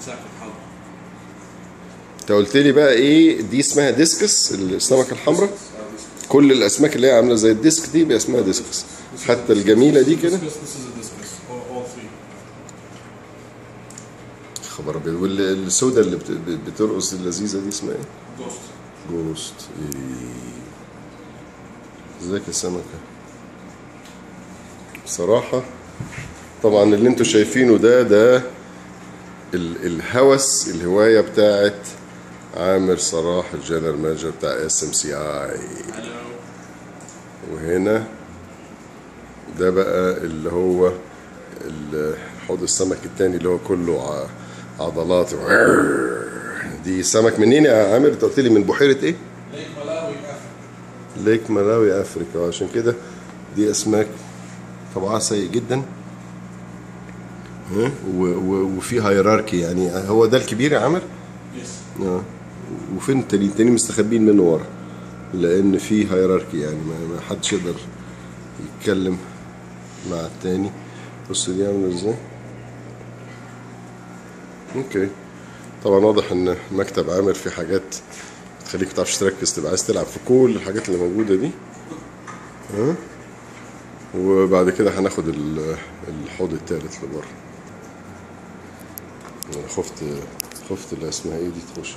ساعة الحظ انت قلت لي بقى ايه دي اسمها ديسكس السمكه الحمراء كل الاسماك اللي هي عامله زي الديسك دي بقى اسمها ديسكس حتى الجميله دي كده Discus, this is a discus. All, all three. خبر ابيض والسودا اللي بت- بترقص اللذيذه دي اسمها ايه؟ Ghost. جوست إيه. ازيك يا سمكة بصراحة طبعا اللي انتوا شايفينه ده ده ال- الهوس الهواية بتاعت عامر صلاح الجنرال مانجر بتاع اس ام سي اي Hello. وهنا ده بقى اللي هو ال- حوض السمك التاني اللي هو كله ع- عضلات دي سمك منين يا عامر انت قلت لي من بحيرة ايه؟ Lake Malawi, Africa. ليك ملاوي افريكا وعشان كده دي اسماك طبعها سيء جدا ها؟ و- و- وفي هيراركي يعني هو ده الكبير يا عامر Yes. اه وفين التانيين التانيين مستخبين منه ورا لان في هيراركي يعني ما ما حدش يقدر يتكلم مع التاني بص دي عامله ازاي اوكي طبعا واضح ان مكتب عامر في حاجات تخليك متعرفش تركز تبقى عايز تلعب في كل الحاجات اللي موجوده دي ها وبعد كده هناخد ال- الحوض التالت لبره انا خفت خفت اللي اسمها ايه دي تخش